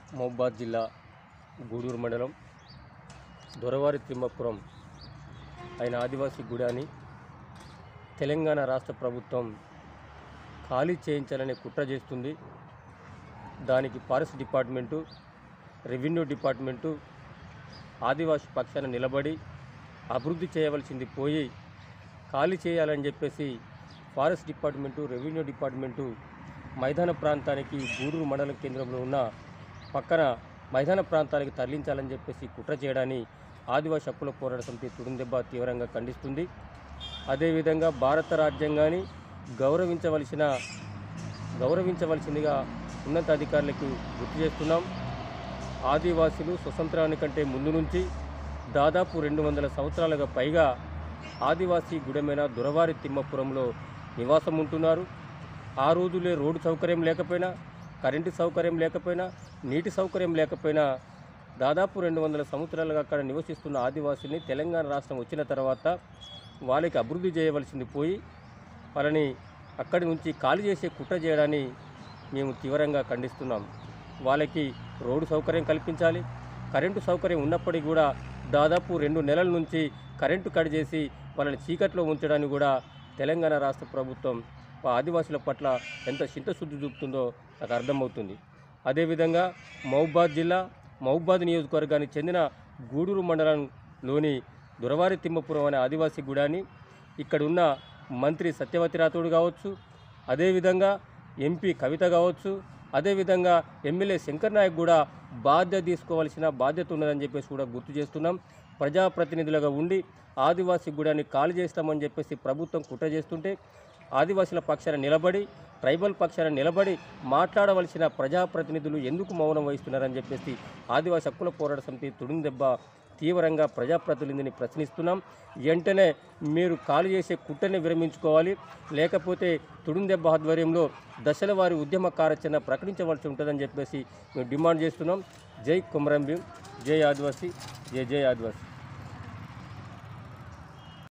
మహబాద్ జిల్లా గూడూరు మండలం దొరవారి తిమ్మపురం అయిన ఆదివాసీ గుడాని తెలంగాణ రాష్ట్ర ప్రభుత్వం ఖాళీ చేయించాలనే కుట్ర చేస్తుంది దానికి ఫారెస్ట్ డిపార్ట్మెంటు రెవెన్యూ డిపార్ట్మెంటు ఆదివాసీ పక్షాన నిలబడి అభివృద్ధి చేయవలసింది పోయి ఖాళీ చేయాలని చెప్పేసి ఫారెస్ట్ డిపార్ట్మెంటు రెవెన్యూ డిపార్ట్మెంటు మైదాన ప్రాంతానికి గూడూరు మండల కేంద్రంలో ఉన్న పక్కన మైదాన ప్రాంతానికి తరలించాలని చెప్పేసి కుట్ర చేయడాన్ని ఆదివాసీ హక్కుల పోరాట సమితి తుడుందెబ్బ తీవ్రంగా ఖండిస్తుంది అదేవిధంగా భారత రాజ్యాంగాన్ని గౌరవించవలసిన గౌరవించవలసిందిగా ఉన్నతాధికారులకు గుర్తు చేస్తున్నాం ఆదివాసీలు స్వతంత్రానికంటే ముందు నుంచి దాదాపు రెండు వందల సంవత్సరాలుగా పైగా ఆదివాసీ గుడమైన దొరవారి తిమ్మపురంలో నివాసం ఉంటున్నారు ఆ రోజులే రోడ్డు సౌకర్యం లేకపోయినా కరెంటు సౌకర్యం లేకపోయినా నీటి సౌకర్యం లేకపోయినా దాదాపు రెండు వందల సంవత్సరాలుగా అక్కడ నివసిస్తున్న ఆదివాసీని తెలంగాణ రాష్ట్రం వచ్చిన తర్వాత వాళ్ళకి అభివృద్ధి చేయవలసింది పోయి వాళ్ళని అక్కడి నుంచి ఖాళీ చేసే కుట్ర చేయడాన్ని మేము తీవ్రంగా ఖండిస్తున్నాం వాళ్ళకి రోడ్డు సౌకర్యం కల్పించాలి కరెంటు సౌకర్యం ఉన్నప్పటికీ కూడా దాదాపు రెండు నెలల నుంచి కరెంటు కట్ చేసి వాళ్ళని చీకట్లో ఉంచడానికి కూడా తెలంగాణ రాష్ట్ర ప్రభుత్వం ఆ ఆదివాసుల పట్ల ఎంత చిత్తశుద్ధి చూపుతుందో నాకు అర్థమవుతుంది అదేవిధంగా మహబాద్ జిల్లా మహబాద్ నియోజకవర్గానికి చెందిన గూడూరు మండలంలోని దురవారి తిమ్మపురం అనే ఆదివాసీ గుడాన్ని ఇక్కడున్న మంత్రి సత్యవతి రాథోడ్ కావచ్చు అదేవిధంగా ఎంపీ కవిత కావచ్చు అదేవిధంగా ఎమ్మెల్యే శంకర్ నాయక్ కూడా బాధ్యత తీసుకోవాల్సిన బాధ్యత ఉన్నదని చెప్పేసి కూడా గుర్తు చేస్తున్నాం ప్రజాప్రతినిధులుగా ఉండి ఆదివాసీ గుడాన్ని ఖాళీ చేస్తామని చెప్పేసి ప్రభుత్వం కుట్ర చేస్తుంటే ఆదివాసీల పక్షాన నిలబడి ట్రైబల్ పక్షాన నిలబడి మాట్లాడవలసిన ప్రజాప్రతినిధులు ఎందుకు మౌనం వహిస్తున్నారని చెప్పేసి ఆదివాసీ హక్కుల పోరాట సమితి తుడిందెబ్బ తీవ్రంగా ప్రజాప్రతినిధిని ప్రశ్నిస్తున్నాం వెంటనే మీరు ఖాళీ చేసే కుట్రని విరమించుకోవాలి లేకపోతే తుడుందెబ్బ ఆధ్వర్యంలో దశల వారి ఉద్యమ కార్యాచరణ ప్రకటించవలసి ఉంటుందని చెప్పేసి మేము డిమాండ్ చేస్తున్నాం జై కుమరం భీం జై ఆదివాసీ జై జై ఆదివాసీ